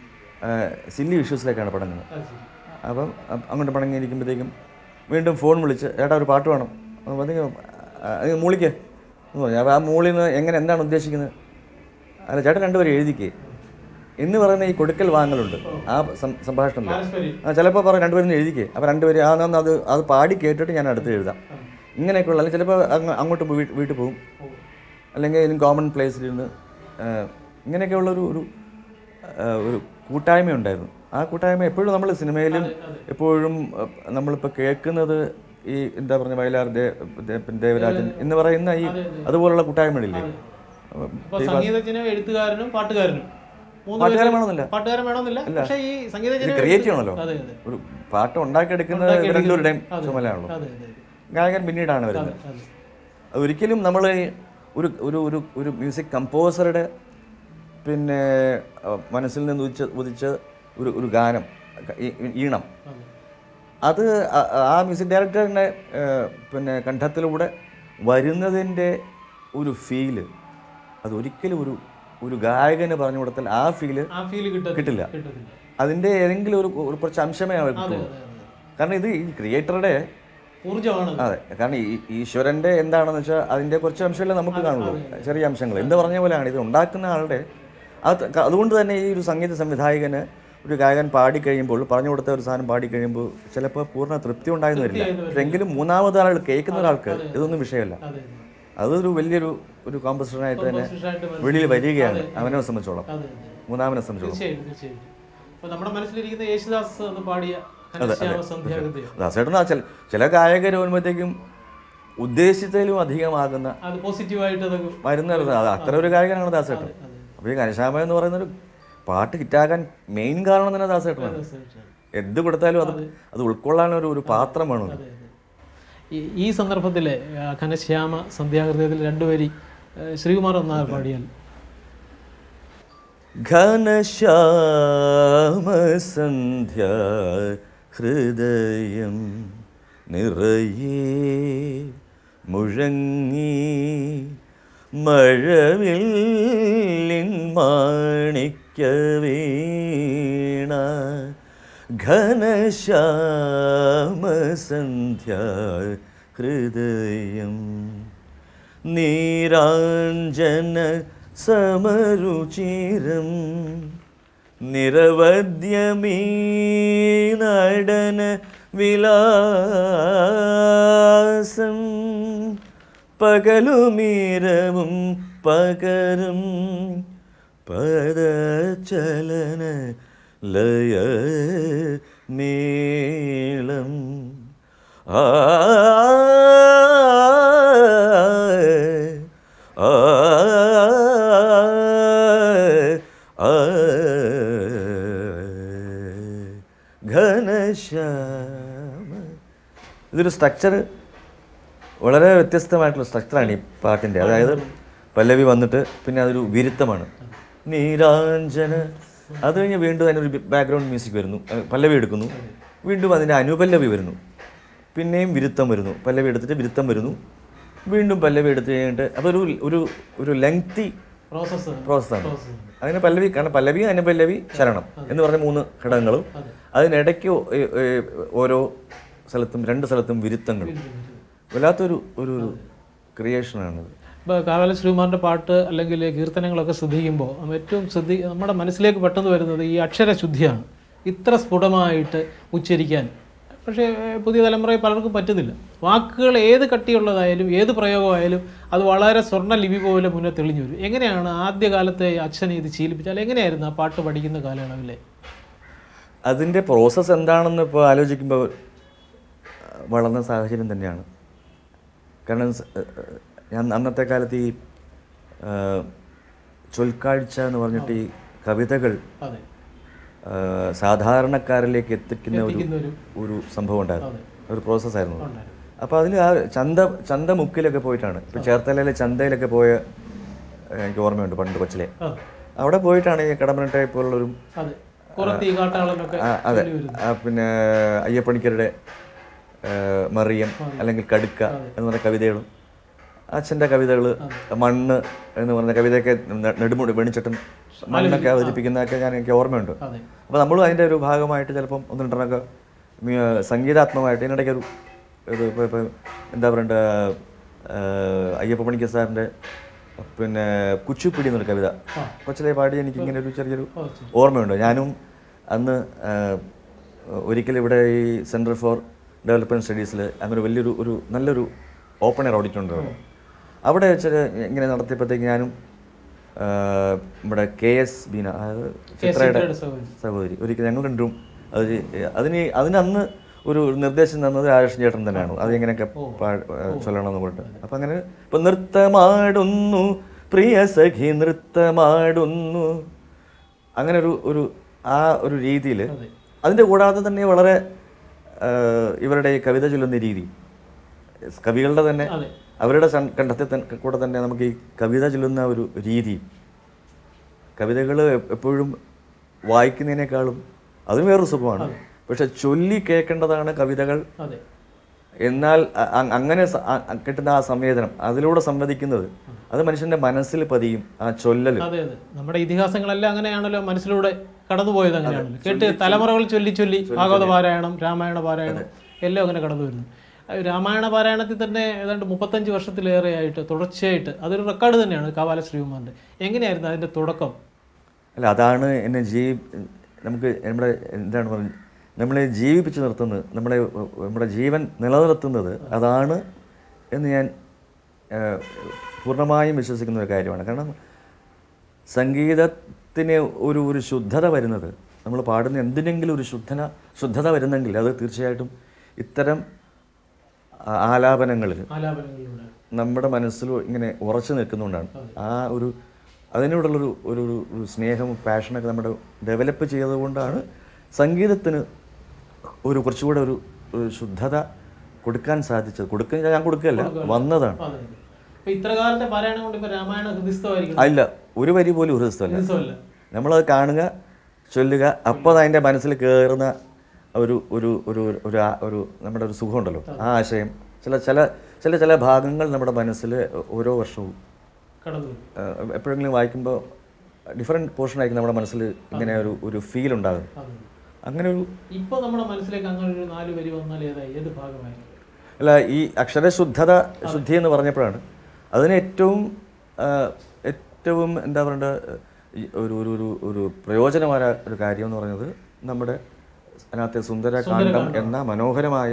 സില്ലി ഇഷ്യൂസിലേക്കാണ് പിണങ്ങുന്നത് അപ്പം അ- അങ്ങോട്ട് പിണങ്ങിയിരിക്കുമ്പോഴത്തേക്കും വീണ്ടും ഫോൺ വിളിച്ച് ചേട്ടാ ഒരു പാട്ട് വേണം അപ്പോൾ പറഞ്ഞു മൂളിക്ക് എന്ന് പറഞ്ഞു അപ്പോൾ ആ മൂളിൽ നിന്ന് എങ്ങനെ എന്താണ് ഉദ്ദേശിക്കുന്നത് അല്ല ചേട്ടൻ രണ്ടുപേരും എഴുതിക്കേ എന്ന് പറയുന്ന ഈ കൊടുക്കൽ വാങ്ങലുണ്ട് ആ സം- സംഭാഷണത്തിൽ ആ ചിലപ്പോൾ പറയും രണ്ടുപേരും ഒന്ന് എഴുതിക്കേ അപ്പോൾ രണ്ടുപേരും ആ എന്നാ അത് അത് പാടി കേട്ടിട്ട് ഞാൻ അടുത്ത് എഴുതാം ഇങ്ങനെയൊക്കെയുള്ള അല്ലെങ്കിൽ ചിലപ്പോൾ അങ്ങ് അങ്ങോട്ട് പോയി വീ- വീട്ടിൽ പോകും അല്ലെങ്കിൽ ഏതെങ്കിലും കോമൺ പ്ലേസിലിരുന്ന് ഇങ്ങനെയൊക്കെയുള്ള ഒരു ഒരു ആ, ഒരു കൂട്ടായ്മ ഉണ്ടായിരുന്നു ആ കൂട്ടായ്മ എപ്പോഴും നമ്മൾ സിനിമയിലും എപ്പോഴും അഹ്, നമ്മളിപ്പോൾ കേൾക്കുന്നത് ഈ എന്താ പറഞ്ഞ വയലാർ ദേ ദേ- പിന്നെ ദേവരാജൻ എന്ന് പറയുന്ന ഈ അതുപോലുള്ള കൂട്ടായ്മകളില്ലേ അപ്പോൾ സംഗീതജ്ഞനും എഴുത്തുകാരനും പാട്ടുകാരനും മൂന്ന് പാട്ടുകാരൻ വേണമെന്നില്ല പാട്ടുകാരൻ വേണമെന്നില്ല പക്ഷേ ഈ ഇത് സംഗീതജ്ഞനും ക്രിയേറ്റ് ചെയ്യണമല്ലോ അതെ അതെ ഒരു പാട്ട് ഉണ്ടാക്കിയെടുക്കുന്നത് രണ്ടുപേരുടെയും ചുമലാണല്ലോ അതെ അതെ ഗായകൻ പിന്നീടാണ് വരുന്നത് അതെ അത് ഒരിക്കലും നമ്മൾ ഒരു ഒരു ഒരു ഒരു മ്യൂസിക് കമ്പോസറുടെ പിന്നെ അഹ്, മനസ്സിൽ നിന്ന് ഉദിച്ച ഉദിച്ച ഒരു ഒരു ഗാനം ഈ- ഈണം അതെ അത് ആ- ആ മ്യൂസിക് ഡയറക്ടറിൻ്റെ പിന്നെ കണ്ഠത്തിലൂടെ വരുന്നതിൻ്റെ ഒരു ഫീല് അത് ഒരിക്കലും ഒരു ഒരു ഗായകന് പറഞ്ഞു കൊടുത്താൽ ആ ഫീല് ആ ഫീൽ കിട്ടത്തില്ല കിട്ടില്ല കിട്ടത്തില്ല അതിൻ്റെ ഏതെങ്കിലും ഒരു ഒരു കുറച്ച് അംശമേ അവർക്ക് അതെ കിട്ടുള്ളൂ അതെ അതെ കാരണം ഇത് ഈ ക്രിയേറ്ററുടെ ഊർജ്ജമാണ് അതെ കാരണം ഈ ഈശ്വരന്റെ എന്താണെന്ന് വെച്ചാൽ അതിന്റെ കുറച്ച് അംശങ്ങളെ നമുക്ക് കാണുള്ളൂ ചെറിയ അംശങ്ങൾ എന്ന് പറഞ്ഞ പോലെയാണ് ഇത് ഉണ്ടാക്കുന്ന ആളുടെ അത് ക- അതുകൊണ്ട് തന്നെ ഈ ഒരു സംഗീത സംവിധായകന് ഒരു ഗായകൻ പാടി കഴിയുമ്പോൾ പറഞ്ഞു കൊടുത്ത ഒരു സാധനം പാടി കഴിയുമ്പോൾ ചിലപ്പോൾ പൂർണ്ണ തൃപ്തി ഉണ്ടായെന്ന് വരില്ല പക്ഷെ എങ്കിലും മൂന്നാമത് ആൾ കേൾക്കുന്ന ഒരാൾക്ക് ഇതൊന്നും വിഷയമല്ല അതെ അതൊരു വലിയൊരു ഒരു കോമ്പസിഷനായിട്ട് തന്നെ തീർച്ചയായിട്ടും വെളിയിൽ വരികയാണ് അവനെ സംബന്ധിച്ചോളം അതെ മൂന്നാമനെ സംബന്ധിച്ചോളം തീർച്ചയായും തീർച്ചയായും അപ്പൊ നമ്മുടെ മനസ്സിലിരിക്കുന്ന യേശുദാസ് എന്ന് പാടിയ ഘനശ്യാമ സന്ധ്യാഗതി ദാസേട്ടൻ ആ ചില ചില ഗായകർ വരുമ്പോഴത്തേക്കും ഉദ്ദേശിച്ചതിലും അധികമാകുന്ന അത് പോസിറ്റീവായിട്ട് അത് മരുന്ന് അത് അത്ര ഒരു ഗായകനാണ് ദാസേട്ടൻ അപ്പോൾ ഈ കനശാമ എന്ന് പറയുന്ന ഒരു പാട്ട് ഹിറ്റാകാൻ മെയിൻ കാരണം തന്നെ ദാസേട്ടനാണ് തീർച്ചയായും. എന്ത് കൊടുത്താലും അത് അത് ഉൾക്കൊള്ളാൻ ഒരു ഒരു പാത്രം വേണം അതെ, അതെ. ഈ- ഈ സന്ദർഭത്തിലെ ആ, ഘനശ്യാമ സന്ധ്യാഹൃദയത്തിൽ രണ്ടുപേരി ആ, ശ്രീകുമാർ ഒന്നാർ പാടിയാൽ ഘനശ്യാമസന്ധ്യ ഹൃദയം നിറയെ മുഴങ്ങി മഴവില്ലിൻ മാണിക്യ വീണ ഘനശ്യാമസന്ധ്യ ഹൃദയം നീരാഞ്ജന സമരുചിരം നിരവധ്യമീ നടന വിലാസം പകലുമീരവും പകരും പദചലന ലയ നീളം ആ ആ ആ ഘനശ്യാമ ഇതൊരു സ്ട്രക്ചർ വളരെ വ്യത്യസ്തമായിട്ടുള്ള സ്ട്രക്ചറാണ് ഈ പാട്ടിൻ്റെ അതായത് പല്ലവി വന്നിട്ട് പിന്നെ അതൊരു വിരുത്തമാണ് നീരാഞ്ജന അത് കഴിഞ്ഞ് വീണ്ടും അതിനൊരു ബാക്ക്ഗ്രൗണ്ട് മ്യൂസിക് വരുന്നു അഹ് പല്ലവി എടുക്കുന്നു വീണ്ടും അതിൻ്റെ അനുപല്ലവി വരുന്നു പിന്നെയും വിരുത്തം വരുന്നു പല്ലവി എടുത്തിട്ട് വിരുത്തം വരുന്നു വീണ്ടും പല്ലവി എടുത്ത് കഴിഞ്ഞിട്ട് അതൊരു ഒരു ഒരു ലെങ്തി പ്രോസസ്സ് പ്രോസസ്സാണ് അതിന് പല്ലവി കാരണം പല്ലവി അനുപല്ലവി ശരണം എന്ന് പറഞ്ഞ മൂന്ന് ഘടകങ്ങളും അതിനിടയ്ക്ക് ഒ- ഏ- ഏ- ഓരോ സ്ഥലത്തും രണ്ട് സ്ഥലത്തും വിരുത്തങ്ങളും വല്ലാത്തൊരു ഒരു ഒരു ക്രിയേഷനാണിത് ഇപ്പോൾ കാവാല ശ്രീകുമാറിൻ്റെ പാട്ട് അല്ലെങ്കിൽ കീർത്തനങ്ങളൊക്കെ ശ്രദ്ധിക്കുമ്പോൾ നമ്മൾ ഏറ്റവും ശ്രദ്ധി നമ്മുടെ മനസ്സിലേക്ക് പെട്ടെന്ന് വരുന്നത് ഈ അക്ഷരശുദ്ധിയാണ് ഇത്ര സ്ഫുടമായിട്ട് ഉച്ചരിക്കാൻ പക്ഷേ ഏഹ്, പുതിയ തലമുറയിൽ പലർക്കും പറ്റുന്നില്ല വാക്കുകൾ ഏത് കട്ടിയുള്ളതായാലും ഏത് പ്രയോഗമായാലും അത് വളരെ സ്വർണ്ണ ലിപി പോലെ മുന്നേ തെളിഞ്ഞു വരും എങ്ങനെയാണ് ആദ്യകാലത്തെ അച്ഛനെ ഇത് ശീലിപ്പിച്ചാൽ എങ്ങനെയായിരുന്നു ആ പാട്ട് പഠിക്കുന്ന കാലയളവിലെ അതിൻ്റെ പ്രോസസ്സ് എന്താണെന്ന് ഇപ്പോൾ ആലോചിക്കുമ്പോൾ വളർന്ന സാഹചര്യം തന്നെയാണ് കാരണം സ- ഏഹ് ഞാൻ അന്നത്തെ കാലത്ത് ഈ ഏഹ്, ചൊൽക്കാഴ്ച എന്ന് പറഞ്ഞിട്ട് ഈ കവിതകൾ അതെ ഏഹ്, സാധാരണക്കാരിലേക്ക് എത്തിക്കുന്ന ഒരു എത്തിക്കുന്ന ഒരു ഒരു സംഭവം ഉണ്ടായിരുന്നു ഒരു പ്രോസസ്സായിരുന്നു അത്. ഉണ്ടായിരുന്നു. അപ്പോൾ അതിൽ ആ ചന്ത ചന്തമുക്കിലൊക്കെ പോയിട്ടാണ് ഇപ്പോൾ ചേർത്തലയിലെ ചന്തയിലൊക്കെ പോയ ഏഹ്, എനിക്ക് ഓർമ്മയുണ്ട് പണ്ട് കൊച്ചിലെ ആ അവിടെ പോയിട്ടാണ് ഈ കടമ്പന ടൈപ്പ് പോലുള്ളൊരു അതെ പുറത്ത് ഈ കാട്ടാളനൊക്കെ ആ, അതെ ചൊല്ലി വരുന്നു. ആ, പിന്നെ അയ്യപ്പണിക്കരുടെ ആ, മറിയം അല്ലെങ്കിൽ കടുക്ക എന്ന് പറഞ്ഞ കവിതകളും അച്ഛൻ്റെ കവിതകൾ മണ്ണ് എന്ന് പറഞ്ഞ കവിതയൊക്കെ ന- നെടുമുടി വെണിച്ചട്ടൻ മണ്ണൊക്കെ അവതരിപ്പിക്കുന്നതൊക്കെ ഞാൻ എനിക്ക് ഓർമ്മയുണ്ട് അതെ അപ്പോൾ നമ്മളും അതിൻ്റെ ഒരു ഭാഗമായിട്ട് ചിലപ്പം ഒന്ന് രണ്ടെണ്ണമൊക്കെ മ്യ- സംഗീതാത്മകമായിട്ട് ഇതിനിടയ്ക്ക് ഒരു ഇത് ഇപ്പോൾ ഇപ്പോൾ എന്താ പറയണ്ട ആ, അയ്യപ്പ പണിക്കർ സാറിൻ്റെ പിന്നെ കുച്ചുപ്പിടി എന്നൊരു കവിത കൊച്ചിലെ പാടി എനിക്ക് ഇങ്ങനെ ഒരു ചെറിയൊരു ഓ, ഓർമ്മയുണ്ട് ഞാനും അന്ന് ആ, ഒരിക്കൽ ഇവിടെ ഈ സെൻറ്റർ ഫോർ ഡെവലപ്മെൻറ്റ് സ്റ്റഡീസിൽ അങ്ങനെ വലിയൊരു ഒരു നല്ലൊരു ഓപ്പൺ എയർ ഓഡിറ്റ് ഉണ്ട് അവിടെ അവിടെ വെച്ചിട്ട് ഇങ്ങനെ നടത്തിയപ്പോഴത്തേക്ക് ഞാനും ആ, നമ്മുടെ കെ എസ് ബീന അതായത് ചിത്രയുടെ ചിത്രയുടെ സഹോദരി. സഹോദരി ഒരിക്കൽ ഞങ്ങൾ രണ്ടും അത് ചെയ്- അതിന് അതിന് അന്ന് ഒരു നിർദ്ദേശം തന്നത് രാജേഷൻ ചേട്ടൻ തന്നെയാണ് അത് എങ്ങനെയൊക്കെ പാ- ചൊല്ലണം എന്ന് പറഞ്ഞിട്ട് അപ്പം അങ്ങനെ ഇപ്പം നൃത്തമാടുന്നു പ്രിയ സഖി നൃത്തമാടുന്നു അങ്ങനെ ഒരു ഒരു ആ ഒരു രീതിയിൽ അതെ. അതിൻ്റെ കൂടാതെ തന്നെ വളരെ ആ, ഇവരുടെ ഈ കവിത ചൊല്ലുന്ന രീതി കവികളുടെ തന്നെ അതെ അവരുടെ സൺ- കണ്ടത്തിൽ തന്നെ കൂടെ തന്നെ നമുക്ക് ഈ കവിത ചൊല്ലുന്ന ഒരു രീതി കവിതകൾ എപ്പോഴും വായിക്കുന്നതിനേക്കാളും അതും വേറൊരു സുഖമാണ് പക്ഷെ ചൊല്ലി കേൾക്കേണ്ടതാണ് കവിതകൾ അതെ എന്നാൽ അ- അ- അങ്ങനെ സ- അ- അ- കിട്ടുന്ന ആ സംവേദനം അതിലൂടെ സംവദിക്കുന്നത് അത് മനുഷ്യന്റെ മനസ്സിൽ പതിയും ആ ചൊല്ലൽ അതെ അതെ നമ്മുടെ ഇതിഹാസങ്ങളെല്ലാം അങ്ങനെയാണല്ലോ മനസ്സിലൂടെ കടന്നുപോയത് അങ്ങനെയാണല്ലോ കേട്ട് തലമുറകൾ ചൊല്ലി ചൊല്ലി ഭാഗവത പാരായണം രാമായണ പാരായണം എല്ലാം അങ്ങനെ കടന്നു വരുന്നു ആ രാമായണ പാരായണത്തിൽ തന്നെ ഏതാണ്ട് മുപ്പത്തഞ്ച് വർഷത്തിലേറെയായിട്ട് തുടർച്ചയായിട്ട് അതൊരു റെക്കോർഡ് തന്നെയാണ് കാവാല ശ്രീകുമാറിൻ്റെ എങ്ങനെയായിരുന്നു അതിൻ്റെ തുടക്കം അല്ല അതാണ് എന്നെ ജീ നമുക്ക് നമ്മുടെ എന്താണ് പറഞ്ഞത് നമ്മളെ ജീവിപ്പിച്ച് നിർത്തുന്നത് നമ്മളെ നമ്മുടെ ജീവൻ നിലനിർത്തുന്നത് അതാണ് എന്ന് ഞാൻ ആ, പൂർണ്ണമായും വിശ്വസിക്കുന്ന ഒരു കാര്യമാണ് കാരണം സംഗീതത്തിന് ഒരു ഒരു ശുദ്ധത വരുന്നത് നമ്മൾ പാടുന്ന എന്തിനെങ്കിലും ഒരു ശുദ്ധന ശുദ്ധത വരുന്നെങ്കിൽ അത് തീർച്ചയായിട്ടും ഇത്തരം ആ- ആലാപനങ്ങളിൽ ആലാപനങ്ങളിലൂടെ നമ്മുടെ മനസ്സിൽ ഇങ്ങനെ ഉറച്ചു നിൽക്കുന്നുകൊണ്ടാണ് ആ ഒരു അതിനോടുള്ളൊരു ഒരു ഒരു- ഒരു സ്നേഹവും പാഷനൊക്കെ നമ്മുടെ ഡെവലപ്പ് ചെയ്തതുകൊണ്ടാണ് സംഗീതത്തിന് ഒരു കുറച്ചുകൂടെ ഒരു ഒരു ശുദ്ധത കൊടുക്കാൻ സാധിച്ചത് കൊടുക്കുക ഞാൻ കൊടുക്കുകയല്ല വന്നതാണ് അതെ അതെ. ഇപ്പൊ ഇത്ര കാലത്തെ പാരായണം കൊണ്ട് ഇപ്പൊ രാമായണ ഹൃദയസ്ഥമായിരിക്കണം അല്ല ഒരു വരി പോലും ഹൃദയസ്ഥമല്ല ഹൃദയസ്ഥമല്ല നമ്മളത് കാണുക ചൊല്ലുക അപ്പോൾ അത് അതിൻ്റെ മനസ്സിൽ കയറുന്ന ഒരു ഒരു ഒരു ഒരു ആ- ഒരു നമ്മുടെ ഒരു സുഖമുണ്ടല്ലോ ആ ആശയം ചില ചില ചില ചില ഭാഗങ്ങൾ നമ്മുടെ മനസ്സിൽ ഓരോ വർഷവും കടന്നു വരും. ഏഹ്, എപ്പോഴെങ്കിലും വായിക്കുമ്പോൾ ഡിഫറെൻറ്റ് പോർഷൻ ആയിരിക്കും നമ്മുടെ മനസ്സിൽ ഇങ്ങനെ ഒരു ഒരു ഫീൽ ഉണ്ടാകും അതെ. അങ്ങനെ ഒരു ഇപ്പൊ നമ്മുടെ മനസ്സിലേക്ക് അങ്ങനെ ഒരു നാല് വരി വന്നാൽ ഏതായി ഏത് ഭാഗമായിരിക്കും അല്ല ഈ അക്ഷരശുദ്ധത ശുദ്ധി എന്ന് പറഞ്ഞപ്പോഴാണ് അതിന് ഏറ്റവും ആ, ഏറ്റവും എന്താ പറയണ്ട ഈ ഒരു ഒരു ഒരു ഒരു പ്രയോജനമായ ഒരു കാര്യം എന്ന് പറയുന്നത് നമ്മുടെ അതിനകത്തെ സുന്ദരകാന്ഡം എന്ന മനോഹരമായ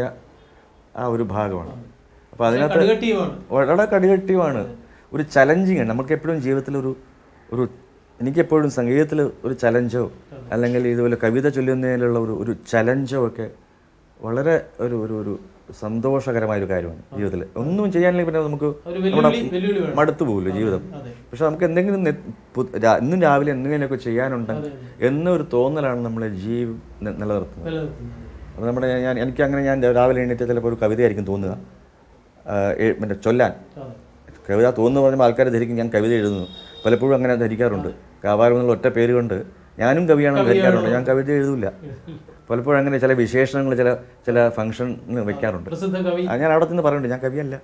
ആ ഒരു ഭാഗമാണ് അപ്പോൾ അതിനകത്ത് കടുകട്ടിയുമാണ് വളരെ കടികട്ടിയുമാണ് ഒരു ചലഞ്ചിങ് ആണ് നമുക്ക് എപ്പോഴും ജീവിതത്തിൽ ഒരു ഒരു എനിക്കെപ്പോഴും സംഗീതത്തിൽ ഒരു ചലഞ്ചോ അല്ലെങ്കിൽ ഇതുപോലെ കവിത ചൊല്ലുന്നതിലുള്ള ഒരു ഒരു ചലഞ്ചോ ഒക്കെ വളരെ ഒരു ഒരു ഒരു സന്തോഷകരമായ ഒരു കാര്യമാണ് ജീവിതത്തിൽ ഒന്നും ചെയ്യാനില്ലെങ്കിൽ പിന്നെ നമുക്ക് ഒരു വെല്ലുവിളി വെല്ലുവിളി വേണം മടുത്തു പോകില്ല ജീവിതം അതെ പക്ഷെ നമുക്ക് എന്തെങ്കിലും നെ- പു- രാ- ഇന്നും രാവിലെ എന്തെങ്കിലുമൊക്കെ ചെയ്യാനുണ്ടെങ്കിൽ എന്നൊരു തോന്നലാണ് നമ്മളെ ജീവ് നി- നിലനിർത്തുന്നത് നിലനിർത്തുന്നത് അപ്പോൾ നമ്മുടെ ഞാൻ എനിക്ക് അങ്ങനെ ഞാൻ രാവിലെ എണീറ്റ് ചിലപ്പോൾ ഒരു കവിതയായിരിക്കും തോന്നുക ആ, എ- മറ്റേ ചൊല്ലാൻ അതെ കവിത തോന്നുന്നു പറയുമ്പോൾ ആൾക്കാർ ധരിക്കും ഞാൻ കവിത എഴുതുന്നു പലപ്പോഴും അങ്ങനെ ധരിക്കാറുണ്ട് കാവാരം എന്നുള്ള ഒറ്റ പേര് കൊണ്ട് ഞാനും കവിയാണെന്ന് ധരിക്കാറുണ്ട് ഞാൻ കവിത എഴുതൂല പലപ്പോഴും അങ്ങനെ ചില വിശേഷണങ്ങൾ ചില ചില ഫംഗ്ഷന് വെക്കാറുണ്ട് പ്രസിദ്ധ കവി ആ, ഞാൻ അവിടെ നിന്ന് പറയുന്നുണ്ട് ഞാൻ കവിയല്ല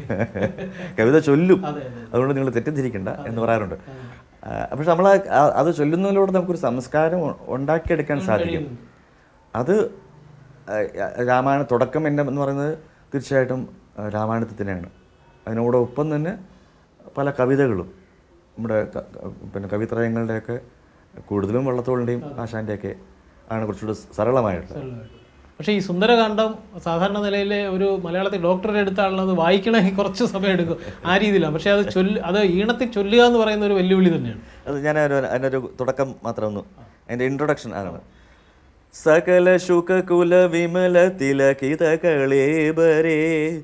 കവിത ചൊല്ലും അതെ അതെ അതുകൊണ്ട് നിങ്ങൾ തെറ്റിദ്ധരിക്കണ്ട എന്ന് പറയാറുണ്ട് ആ, പക്ഷെ നമ്മൾ അത് ചൊല്ലുന്നതിലൂടെ നമുക്കൊരു സംസ്കാരം ഉ- ഉണ്ടാക്കിയെടുക്കാൻ സാധിക്കും അത് ആ, രാമായണ തുടക്കം എൻ്റെ എന്ന് പറയുന്നത് തീർച്ചയായിട്ടും ആ, രാമായണത്തിൽ തന്നെയാണ് അതിനോടൊപ്പം തന്നെ പല കവിതകളും നമ്മുടെ ക- ക- പിന്നെ കവിത്രയങ്ങളുടെയൊക്കെ കൂടുതലും വള്ളത്തോളിൻ്റെയും ആശാൻ്റെയൊക്കെ ആണ് കുറച്ചുകൂടി സരളമായിട്ടുള്ളത് ചെറുതായിട്ട്. പക്ഷേ ഈ സുന്ദരകാന്ഡം സാധാരണ നിലയിൽ ഒരു മലയാളത്തിൽ ഡോക്ടറെ എടുത്താണല്ലോ അത് വായിക്കണമെങ്കിൽ കുറച്ച് സമയം എടുക്കും ആ രീതിയിലാണ് പക്ഷേ അത് ചൊല്ല് അത് ഈണത്തിൽ ചൊല്ലുക എന്ന് പറയുന്ന ഒരു വെല്ലുവിളി തന്നെയാണ് അത് ഞാൻ ഒരു- അതിനൊരു തുടക്കം മാത്രം ഒന്ന് അതിൻ്റെ ഇൻട്രൊഡക്ഷൻ ആണ് സകല ശുകകുല വിമല തിലകിത കളേബരേ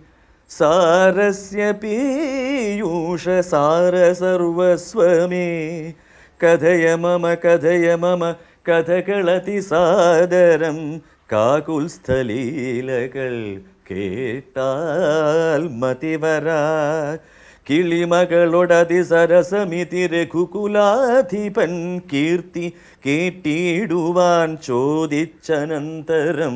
സാരസ്യ പീയൂഷ സാര സർവസ്വമേ കഥയ മമ കഥയ മമ കഥകളതി സാദരം കാകുൽസ്ഥലീലകൾ കേട്ടാൽ മതിവരാ കിളിമകളൊടതി സരസമിതി രഘുകുലാധിപൻ കീർത്തി കേട്ടിടുവാൻ ചോദിച്ചനന്തരം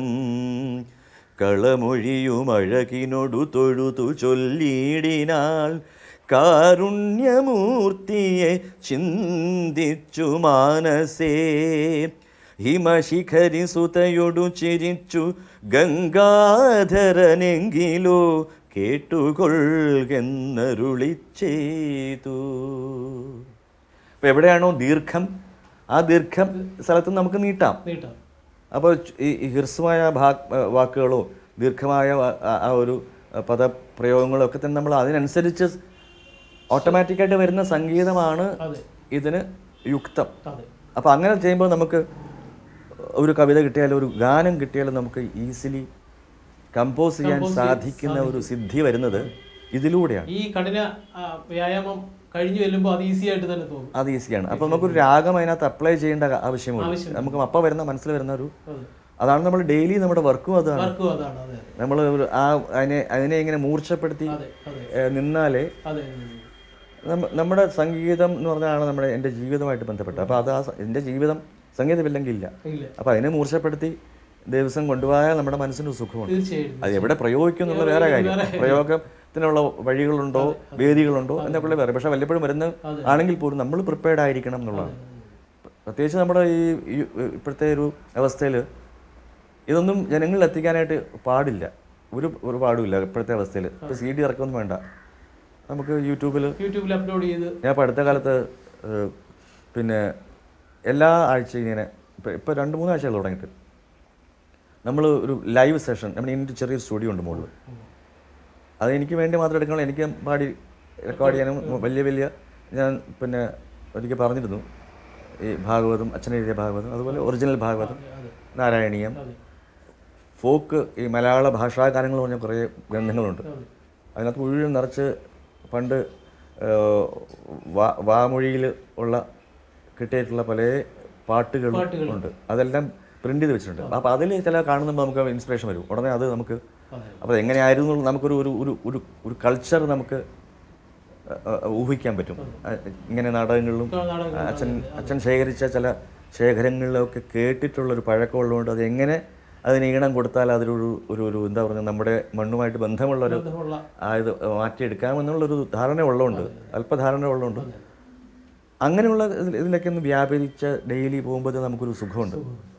കളമൊഴിയുമഴകിനൊടു തൊഴുതു ചൊല്ലിയിടിനാൾ കാരുണ്യമൂർത്തിയെ ചിന്തിച്ചു മാനസേ ഹിമശിഖരി സുതയൊടു ചിരിച്ചു ഗംഗാധരനെങ്കിലോ കേട്ടുകൊള്ളുന്നരുളി ചെയ്തു അപ്പോൾ എവിടെയാണോ ദീർഘം ആ ദീർഘം സ്ഥലത്ത് നമുക്ക് നീട്ടാം നീട്ടാം അപ്പോൾ ഈ ഈ ഹ്രസ്വമായ ഭാ വാക്കുകളോ ദീർഘമായ വാ- ആ- ആ ഒരു പദപ്രയോഗങ്ങളോ ഒക്കെ തന്നെ നമ്മൾ അതിനനുസരിച്ച് ഓട്ടോമാറ്റിക്കായിട്ട് വരുന്ന സംഗീതമാണ് അതെ ഇതിന് യുക്തം അതെ അപ്പോൾ അങ്ങനെ ചെയ്യുമ്പോൾ നമുക്ക് ഒരു കവിത കിട്ടിയാലും ഒരു ഗാനം കിട്ടിയാലും നമുക്ക് ഈസിലി കമ്പോസ് ചെയ്യാൻ സാധിക്കുന്ന ഒരു സിദ്ധി വരുന്നത് ഇതിലൂടെയാണ് ഈ കഠിന ആ, വ്യായാമം കഴിഞ്ഞു ചെല്ലുമ്പോൾ അത് ഈസി ആയിട്ട് തന്നെ തോന്നും അത് ഈസിയാണ് അപ്പോൾ നമുക്കൊരു രാഗം അതിനകത്ത് അപ്ലൈ ചെയ്യേണ്ട ആവശ്യമുള്ളൂ നമുക്ക് അപ്പം വരുന്ന മനസ്സിൽ വരുന്ന ഒരു അതെ അതാണ് നമ്മൾ ഡെയിലി നമ്മുടെ വർക്കും അതാണ് വർക്കും അതാണ് അതെ നമ്മൾ ഒരു ആ അതിനെ അതിനെ ഇങ്ങനെ മൂർച്ഛപ്പെടുത്തി അതെ അതെ ഏഹ്, നിന്നാലേ അതെ നമ്മ- നമ്മുടെ സംഗീതം എന്ന് പറഞ്ഞാണ് നമ്മുടെ എൻ്റെ ജീവിതമായിട്ട് ബന്ധപ്പെട്ടത് അപ്പോൾ അത് ആ സ- എൻ്റെ ജീവിതം സംഗീതമില്ലെങ്കിൽ ഇല്ല ഇല്ല അപ്പോൾ അതിനെ മൂർച്ഛപ്പെടുത്തി ദിവസം കൊണ്ടുപോയാൽ നമ്മുടെ മനസ്സിന് ഒരു സുഖമുണ്ട് തീർച്ചയായിട്ടും അത് എവിടെ പ്രയോഗിക്കും എന്നുള്ള വേറെ കാര്യം പ്രയോഗത്തിനുള്ള വഴികളുണ്ടോ വേദികളുണ്ടോ എന്നൊക്കെ വേറെ പക്ഷെ വല്ലപ്പോഴും വരുന്ന ആണെങ്കിൽ പോലും നമ്മൾ പ്രിപ്പയർഡ് ആയിരിക്കണം എന്നുള്ളതാണ് പ്രത്യേകിച്ച് നമ്മുടെ ഈ ഈ ഇപ്പോഴത്തെ ഒരു അവസ്ഥയിൽ ഇതൊന്നും ജനങ്ങളിൽ എത്തിക്കാനായിട്ട് പാടില്ല ഒരു ഒരു പാടുമില്ല ഇപ്പോഴത്തെ അവസ്ഥയിൽ ഇപ്പോൾ സി ഡി ഇറക്കൊന്നും വേണ്ട നമുക്ക് യൂട്യൂബിൽ യൂട്യൂബിൽ അപ്ലോഡ് ചെയ്ത് ഞാൻ ഇപ്പോൾ അടുത്ത കാലത്ത് ഏഹ്, പിന്നെ എല്ലാ ആഴ്ചയും ഇങ്ങനെ ഇപ്പോൾ ഇപ്പോൾ രണ്ട് മൂന്ന് ആഴ്ചകൾ തുടങ്ങിയിട്ട് നമ്മൾ ഒരു ലൈവ് സെഷൻ നമ്മൾ ഇതിൻ്റെ ചെറിയൊരു സ്റ്റുഡിയോ ഉണ്ട് മുകളിൽ അത് എനിക്ക് വേണ്ടി മാത്രം എടുക്കണം എനിക്ക് പാടി റെക്കോർഡ് ചെയ്യാനും വലിയ വലിയ ഞാൻ പിന്നെ ഒരിക്കൽ പറഞ്ഞിരുന്നു ഈ ഭാഗവതം അച്ഛനെഴുതിയ ഭാഗവതം അതുപോലെ ഒറിജിനൽ ഭാഗവതം നാരായണീയം ഫോക്ക് ഈ മലയാള ഭാഷാ ഗാനങ്ങൾ പറഞ്ഞ കുറേ ഗ്രന്ഥങ്ങളുണ്ട് അതിനകത്ത് മുഴുവൻ നിറച്ച് പണ്ട് ഏഹ്, വാ- വാമൊഴിയിൽ ഉള്ള കിട്ടിയിട്ടുള്ള പല പാട്ടുകളും ഉണ്ട് അതെല്ലാം പ്രിന്റ് ചെയ്ത് വെച്ചിട്ടുണ്ട് അപ്പോൾ അതിൽ ചില കാണുമ്പോൾ നമുക്ക് ഇൻസ്പിറേഷൻ വരും ഉടനെ അത് നമുക്ക് അപ്പോൾ എങ്ങനെയായിരുന്നു എന്നുള്ളത് നമുക്കൊരു ഒരു ഒരു ഒരു ഒരു കൾച്ചർ നമുക്ക് അഹ് അഹ് ഊഹിക്കാൻ പറ്റും അഹ് ഇങ്ങനെ നാടകങ്ങളിലും അച്ഛൻ അച്ഛൻ ശേഖരിച്ച ചില ശേഖരങ്ങളിലൊക്കെ കേട്ടിട്ടുള്ള ഒരു പഴക്കമുള്ളതുകൊണ്ട് അത് എങ്ങനെ അതിന് ഈണം കൊടുത്താൽ അതിലൊരു ഒരു ഒരു എന്താ പറയുക നമ്മുടെ മണ്ണുമായിട്ട് ബന്ധമുള്ള ഒരു ബന്ധമുള്ള ആ ഇത് മാറ്റിയെടുക്കാമെന്നുള്ളൊരു ധാരണ ഉള്ളതുകൊണ്ട് അല്പധാരണ ഉള്ളതുകൊണ്ട് അങ്ങനെയുള്ള ഇതിൽ- ഇതിലൊക്കെ ഒന്ന് വ്യാപരിച്ച് ഡെയിലി പോകുമ്പോൾ നമുക്കൊരു സുഖമുണ്ട്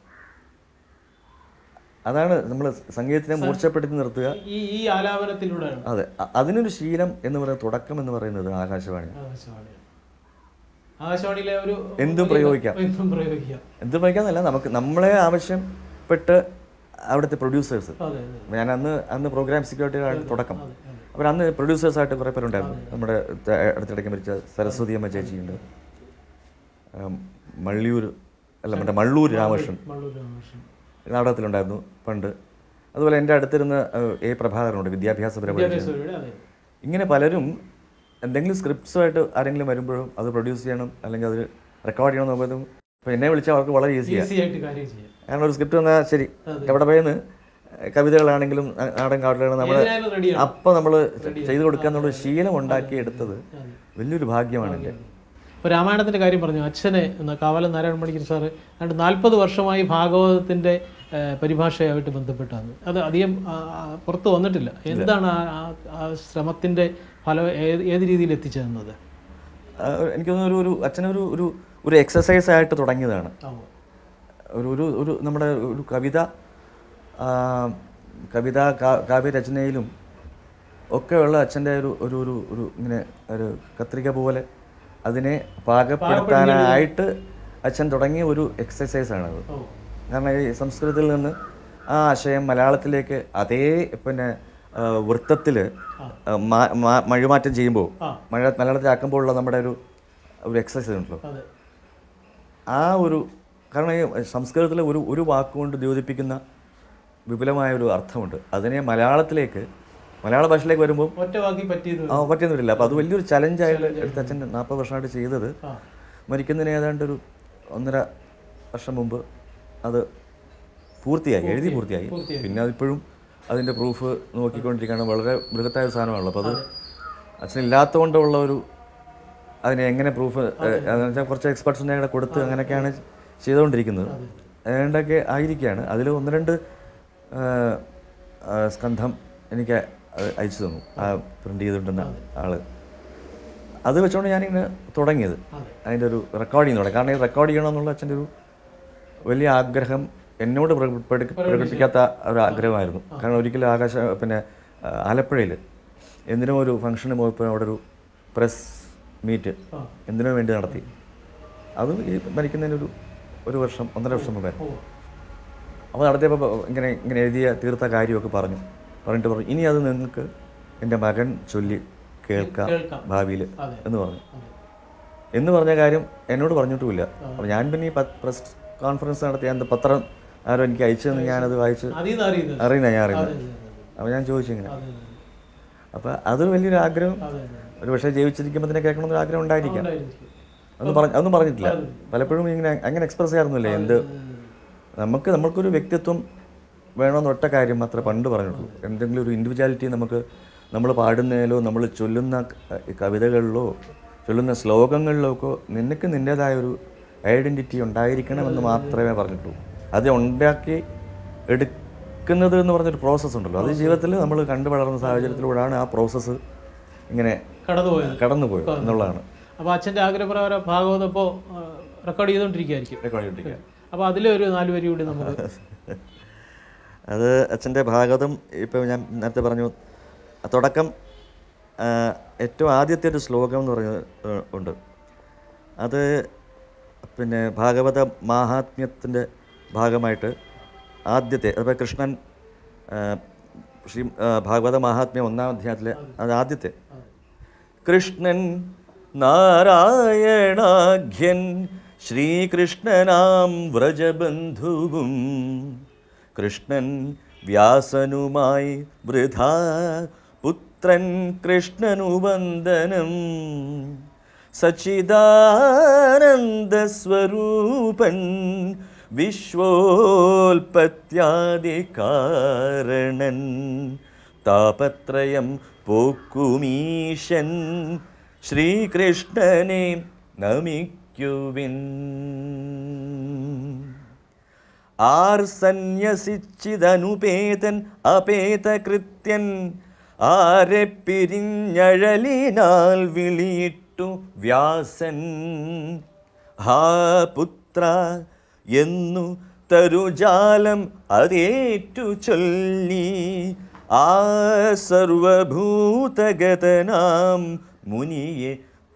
അതാണ് നമ്മൾ സംഗീതത്തിനെ മൂർച്ചപ്പെടുത്തി നിർത്തുക ഈ ഈ ആലാപനത്തിലൂടെയാണ് അതെ അ- അതിനൊരു ശീലം എന്ന് പറയുന്നത് തുടക്കം എന്ന് പറയുന്നത് ആകാശവാണി ആകാശവാണി ആകാശവാണിയിലെ ഒരു എന്തും പ്രയോഗിക്കാം എന്തും പ്രയോഗിക്കാം എന്ത് പഠിക്കാന്നല്ല നമുക്ക് നമ്മളെ ആവശ്യപ്പെട്ട് അവിടുത്തെ പ്രൊഡ്യൂസേഴ്സ് അതെ അതെ ഞാൻ അന്ന് അന്ന് പ്രോഗ്രാം സെക്യൂരിറ്റി തുടക്കം അപ്പോൾ അന്ന് പ്രൊഡ്യൂസേഴ്സായിട്ട് കുറേ പേരുണ്ടായിരുന്നു നമ്മുടെ ത- അടുത്തിടയ്ക്ക് മരിച്ച സരസ്വതി അമ്മ ചേച്ചിയുണ്ട് ഉം, മള്ളിയൂർ അല്ല മറ്റേ മള്ളൂർ രാമകൃഷ്ണൻ മള്ളൂർ രാമകൃഷ്ണൻ നാടകത്തിലുണ്ടായിരുന്നു പണ്ട് അതുപോലെ എൻ്റെ അടുത്തിരുന്ന ഏഹ്, എ പ്രഭാകരനുണ്ട് വിദ്യാഭ്യാസ പരിപാടി വിദ്യാഭ്യാസപരിപാടി അതെ ഇങ്ങനെ പലരും എന്തെങ്കിലും സ്ക്രിപ്റ്റ്സുമായിട്ട് ആരെങ്കിലും വരുമ്പോഴും അത് പ്രൊഡ്യൂസ് ചെയ്യണം അല്ലെങ്കിൽ അത് റെക്കോർഡ് ചെയ്യണം നോക്കുമ്പോഴും ഇപ്പോൾ എന്നെ വിളിച്ചാൽ അവർക്ക് വളരെ ഈസിയാണ് ഈസി ആയിട്ട് കാര്യം ചെയ്യാം കാരണം ഒരു സ്ക്രിപ്റ്റ് വന്നാൽ ശരി എവിടെ പോയെന്ന് കവിതകളാണെങ്കിലും ന- നാടൻ കാട്ടിലാണ് നമ്മൾ ഏതിനായാലും റെഡിയാണ് അപ്പം നമ്മൾ ചെയ്തു കൊടുക്കുക എന്നുള്ള ശീലം ഉണ്ടാക്കി എടുത്തത് വലിയൊരു ഭാഗ്യമാണ് എൻ്റെ ഇപ്പോൾ രാമായണത്തിൻ്റെ കാര്യം പറഞ്ഞു അച്ഛനെ എന്ന കാവലം നാരായണ മണിക്കർ സാറ് രണ്ട് നാൽപ്പത് വർഷമായി ഭാഗവതത്തിൻ്റെ ഏഹ്, പരിഭാഷയായിട്ട് ബന്ധപ്പെട്ടാണ് അത് അധികം ആ, ആ, പുറത്ത് വന്നിട്ടില്ല എന്താണ് ആ- ആ- ആ ശ്രമത്തിൻ്റെ ഫലം ഏത് ഏത് രീതിയിൽ എത്തിച്ചേർന്നത് ആ, എനിക്ക് തോന്നുന്നു ഒരു ഒരു അച്ഛനൊരു ഒരു ഒരു എക്സസൈസ് ആയിട്ട് തുടങ്ങിയതാണ് ഒരു ഒരു ഒരു നമ്മുടെ ഒരു കവിത ആ, കവിത കാ- കാവ്യരചനയിലും ഒക്കെയുള്ള അച്ഛൻ്റെ ഒരു ഒരു ഒരു ഒരു ഇങ്ങനെ ഒരു കത്രിക പോലെ അതിനെ പാകപ്പെടുത്താനായിട്ട് അച്ഛൻ തുടങ്ങിയ ഒരു എക്സസൈസാണത് ഓ കാരണം ഈ സംസ്കൃതത്തിൽ നിന്ന് ആ ആശയം മലയാളത്തിലേക്ക് അതേ പിന്നെ വൃത്തത്തിൽ മഴുമാറ്റം ചെയ്യുമ്പോൾ ആ. മഴ മലയാളത്തിലാക്കുമ്പോഴുള്ള നമ്മുടെ ഒരു ഒരു എക്സസൈസ് ഉണ്ടല്ലോ അതെ ആ ഒരു കാരണം ഈ സംസ്കൃതത്തിൽ ഒരു ഒരു വാക്കുകൊണ്ട് ദ്യോതിപ്പിക്കുന്ന വിപുലമായ ഒരു അർത്ഥമുണ്ട് അതിനെ മലയാളത്തിലേക്ക് മലയാള ഭാഷയിലേക്ക് വരുമ്പോൾ ഒറ്റ വാക്കി പറ്റിയത് ആ പറ്റുന്ന വരില്ല അപ്പോൾ അത് വലിയൊരു ചലഞ്ചായിട്ട് എടുത്ത് അച്ഛൻ നാൽപ്പത് വർഷമായിട്ട് ചെയ്തത് ആ മരിക്കുന്നതിന് ഏതാണ്ട് ഒരു ഒന്നര വർഷം മുമ്പ് അത് പൂർത്തിയായി എഴുതി പൂർത്തിയായി പൂർത്തിയായി. പിന്നെ അതിപ്പോഴും അതിൻ്റെ പ്രൂഫ് നോക്കിക്കൊണ്ടിരിക്കുകയാണ് വളരെ ബൃഹത്തായ ഒരു സാധനമാണല്ലോ അപ്പോൾ അത് അച്ഛനില്ലാത്തതുകൊണ്ടുള്ള ഒരു അതിനെ എങ്ങനെ പ്രൂഫ് എന്ന് വെച്ചാൽ കുറച്ച് എക്സ്പെർട്സിനെ കൂടെ കൊടുത്ത് അങ്ങനെയൊക്കെയാണ് ചെയ്തുകൊണ്ടിരിക്കുന്നത് അതുകൊണ്ടൊക്കെ ആയിരിക്കുകയാണ് അതിൽ ഒന്ന് രണ്ട് ആ, ആ, സ്കന്ധം എനിക്ക് അത് അയച്ചു തന്നു ആ പ്രിൻ്റ് ചെയ്തിട്ടുന്ന ആള് അത് വെച്ചുകൊണ്ട് ഞാനിങ്ങനെ തുടങ്ങിയത് അതെ. അതിൻ്റെ ഒരു റെക്കോർഡിങ് തുടങ്ങി കാരണം ഈ റെക്കോർഡ് ചെയ്യണമെന്നുള്ള അച്ഛൻ്റെ ഒരു വലിയ ആഗ്രഹം എന്നോട് പ്രക- പ്രക- പ്രകടിപ്പിക്കാത്ത ഒരു ആഗ്രഹമായിരുന്നു കാരണം ഒരിക്കലും ആകാശ പിന്നെ ആ, ആലപ്പുഴയിൽ എന്തിനോ ഒരു ഫംഗ്ഷന് പോയപ്പോൾ അവിടെ ഒരു പ്രസ് മീറ്റ് ആ എന്തിനോ വേണ്ടി നടത്തി അത് ഈ മരിക്കുന്നതിനൊരു ഒരു വർഷം ഒന്നര വർഷം മുമ്പായിരുന്നു ഓ അപ്പോൾ നടത്തിയപ്പോൾ ഇങ്ങനെ ഇങ്ങനെ എഴുതിയ തീർത്ത കാര്യമൊക്കെ പറഞ്ഞു പറഞ്ഞിട്ട് പറഞ്ഞു ഇനി അത് നിങ്ങൾക്ക് എൻ്റെ മകൻ ചൊല്ലി കേൾക്കാം കേൾക്കാം ഭാവിയിൽ അതെ. എന്ന് പറഞ്ഞു അതെ എന്ന് പറഞ്ഞ കാര്യം എന്നോട് പറഞ്ഞിട്ടുമില്ല അപ്പോൾ ഞാൻ പിന്നെ ഈ പ്രസ് കോൺഫറൻസ് നടത്തിയ എന്ത് പത്രം ആരോ എനിക്ക് അയച്ചതെന്ന് ഞാനത് വായിച്ച് അതിൽ നിന്ന് അറിയുന്നത് അറിയുന്ന ഞാൻ അതെ അറിയുന്നത് അതെ അപ്പോൾ ഞാൻ ചോദിച്ചു ഇങ്ങനെ അതെ അപ്പോൾ അത് വലിയൊരു ആഗ്രഹം അതെ അതെ ഒരു പക്ഷേ ജീവിച്ചിരിക്കുമ്പോൾ തന്നെ കേൾക്കണമെന്നൊരു ആഗ്രഹം ഉണ്ടായിരിക്കാം ഉണ്ടായിരിക്കും. അതൊന്നും പറഞ്ഞ അതൊന്നും പറഞ്ഞിട്ടില്ല പലപ്പോഴും ഇങ്ങനെ അങ്ങനെ എക്സ്പ്രസ് ചെയ്യാറൊന്നുമില്ല എന്ത് നമുക്ക് നമ്മൾക്കൊരു വ്യക്തിത്വം വേണമെന്ന് ഒറ്റ കാര്യം മാത്രമേ പണ്ട് പറഞ്ഞിട്ടുള്ളൂ എന്തെങ്കിലും ഒരു ഇൻഡിവിജ്വാലിറ്റി നമുക്ക് നമ്മൾ പാടുന്നതിലോ നമ്മൾ ചൊല്ലുന്ന ക- കവിതകളിലോ ചൊല്ലുന്ന ശ്ലോകങ്ങളിലോ ഒക്കെ നിനക്ക് നിൻ്റേതായ ഒരു ഐഡൻറ്റിറ്റി ഉണ്ടായിരിക്കണമെന്ന് മാത്രമേ പറഞ്ഞിട്ടുള്ളൂ അത് ഉണ്ടാക്കി എടുക്കുന്നത് എന്ന് പറഞ്ഞൊരു പ്രോസസ്സ് ഉണ്ടല്ലോ അത് ജീവിതത്തിൽ നമ്മൾ കണ്ടു വളർന്ന സാഹചര്യത്തിലൂടെയാണ് ആ പ്രോസസ്സ് ഇങ്ങനെ കടന്നുപോയത് കടന്നുപോയത് എന്നുള്ളതാണ് അപ്പോൾ അച്ഛൻ്റെ ആഗ്രഹപ്രകാരം ഭാഗവതം ഇപ്പോൾ റെക്കോർഡ് ചെയ്തുകൊണ്ടിരിക്കുകയായിരിക്കും റെക്കോർഡ് ചെയ്തിരിക്കുക അപ്പോൾ അതിലെ ഒരു നാല് വരി കൂടി നമുക്ക് അത് അച്ഛൻ്റെ ഭാഗവതം ഇപ്പോൾ ഞാൻ നേരത്തെ പറഞ്ഞു ആ തുടക്കം ആ, ഏറ്റവും ആദ്യത്തെ ഒരു ശ്ലോകം എന്ന് പറയുന്നത് ഏ, ഉണ്ട് അത് പിന്നെ ഭാഗവത മാഹാത്മ്യത്തിൻ്റെ ഭാഗമായിട്ട് ആദ്യത്തെ അതിപ്പോൾ കൃഷ്ണൻ ആ, ശ്രീ ആ, ഭാഗവത മാഹാത്മ്യം ഒന്നാം അധ്യായത്തിലെ അത് ആദ്യത്തെ കൃഷ്ണൻ നാരായണാഖ്യൻ ശ്രീകൃഷ്ണനാം വ്രജബന്ധുവും കൃഷ്ണൻ വ്യാസനുമായി വൃഥാ പുത്രൻ കൃഷ്ണനു വന്ദനം സച്ചിദാനന്ദസ്വരൂപൻ വിശ്വോൽപത്യാദികാരണൻ താപത്രയം പോക്കുമീശൻ ശ്രീകൃഷ്ണനെ നമിക്കുവിൻ ആർ സന്യസിച്ചിതനുപേതൻ അപേതകൃത്യൻ ആരെ പിരിഞ്ഞഴലിനാൽ വിളിയിട്ടു വ്യാസൻ ഹാ പുത്ര എന്നു തരുജാലം അതേറ്റു ചൊല്ലി ആ സർവഭൂതഗതനാം മുനിയെ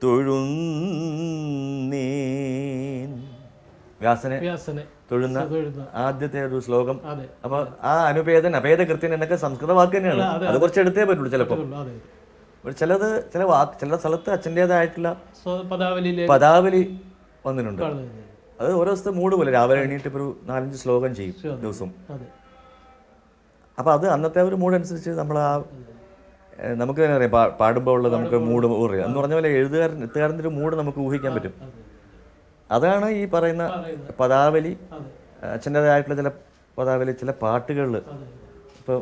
തൊഴുന്നേൻ വ്യാസനെ വ്യാസനെ തൊഴുന്ന തൊഴുന്ന. ആദ്യത്തെ ഒരു ശ്ലോകം അതെ അപ്പൊ ആ അനുപേദൻ അപേദ കൃത്യൻ എന്നൊക്കെ സംസ്കൃത വാക്ക് തന്നെയാണ് അത് കുറച്ച് എടുത്തേ പറ്റുള്ളൂ ചിലപ്പോൾ അതെ ചിലത് ചില വാക്ക് ചില സ്ഥലത്ത് അച്ഛൻ്റെതായിട്ടുള്ള സ്വ- പദാവലിയിലെ പദാവലി വന്നിട്ടുണ്ട് കാണുന്നത് അത് ഓരോ ദിവസത്തെ മൂഡ് പോലെ രാവിലെ എണീറ്റ് ഇപ്പോൾ ഒരു നാലഞ്ച് ശ്ലോകം ചെയ്യും ദിവസവും അതെ അപ്പോൾ അത് അന്നത്തെ ഒരു മൂഡ് അനുസരിച്ച് നമ്മൾ ആ ഏഹ്, നമുക്ക് തന്നെ അറിയാം പാ- പാടുമ്പോൾ ഉള്ള നമുക്ക് മൂഡ് ഊറിയ എന്ന് പറഞ്ഞ പോലെ എഴുതുകാരൻ എഴുത്തുകാരൻ്റെ ഒരു മൂഡ് നമുക്ക് ഊഹിക്കാൻ പറ്റും അതെ അതാണ് ഈ പറയുന്ന പറയുന്നത്. പദാവലി അതെ അച്ഛൻ്റെതായിട്ടുള്ള ചില പദാവലി ചില പാട്ടുകളിൽ അതെ ഇപ്പോൾ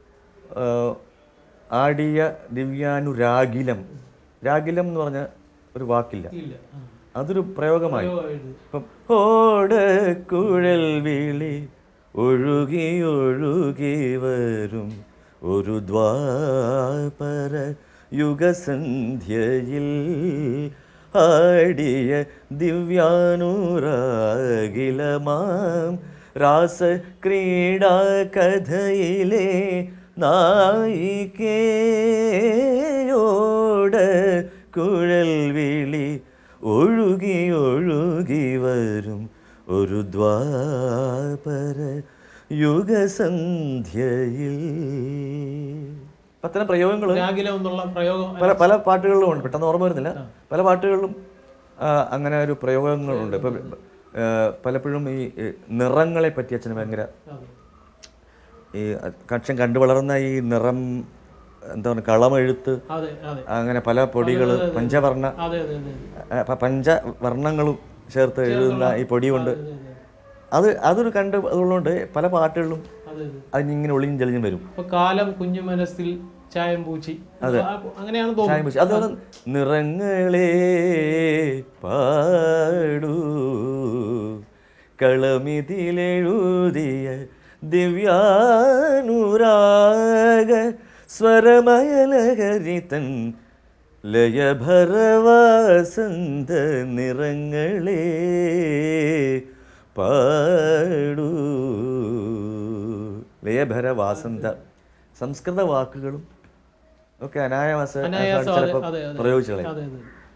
ആടിയ ദിവ്യാനുരാഗിലം രാഗിലം എന്ന് പറഞ്ഞ ഒരു വാക്കില്ല ഇല്ല ആ. അതൊരു പ്രയോഗമായി പ്രയോഗമായിട്ട്. ഇപ്പം ഓടക്കുഴൽ വിളി ഒഴുകി ഒഴുകി വരും ഒരു ദ്വാപര യുഗസന്ധ്യയിൽ ആടിയ ദിവ്യാനുരാഗിലമാം രാസക്രീഡാ കഥയിലെ നായികയോട കുഴൽ വിളി ഒഴുകി ഒഴുകി വരും ഒരു ദ്വാപര യുഗസന്ധ്യയിൽ അത്തരം പ്രയോഗങ്ങൾ രാഗിലം എന്നുള്ള പ്രയോഗം പല പല പാട്ടുകളിലും ഉണ്ട് പെട്ടെന്ന് ഓർമ്മ വരുന്നില്ല പല പാട്ടുകളിലും ആ, അങ്ങനെ ഒരു പ്രയോഗങ്ങളുണ്ട് ഇപ്പം ആ, പലപ്പോഴും ഈ ഈ നിറങ്ങളെ പറ്റി അച്ഛന് ഭയങ്കര അതെ ഈ അച്ഛൻ കണ്ടു വളർന്ന ഈ നിറം എന്താ പറയുക കളമെഴുത്ത് അതെ അതെ അങ്ങനെ പല പൊടികൾ പഞ്ചവർണ്ണ അതെ അതെ അതെ ആ, പ- പഞ്ചവർണ്ണങ്ങളും ചേർത്ത് എഴുതുന്ന ഈ പൊടി കൊണ്ട് അതെ അതെ അത് അതൊരു കണ്ട് അതുള്ളതുകൊണ്ട് പല പാട്ടുകളിലും അതെ അതെ അതിനിങ്ങനെ ഒളിഞ്ഞും തെളിഞ്ഞും വരും ഇപ്പൊ കാലം കുഞ്ഞു മനസ്സിൽ ചായം പൂച്ചി ആ, അങ്ങനെയാണ് ചായം തോന്നുന്നത് പൂശി. അതുപോലെ നിറങ്ങളെ പാടൂ കളമിതിലെഴുതിയ ദിവ്യാനുരാഗ സ്വരമയലഹരിതൻ ലയഭരവാസന്ത നിറങ്ങളെ പാടൂ ലയഭരവാസന്ത സംസ്കൃത വാക്കുകളും ഒക്കെ അനായാസ അനായാസം അതെ ചിലപ്പോൾ അതെ അതെ പ്രയോഗിച്ചു കളയും അതെ അതെ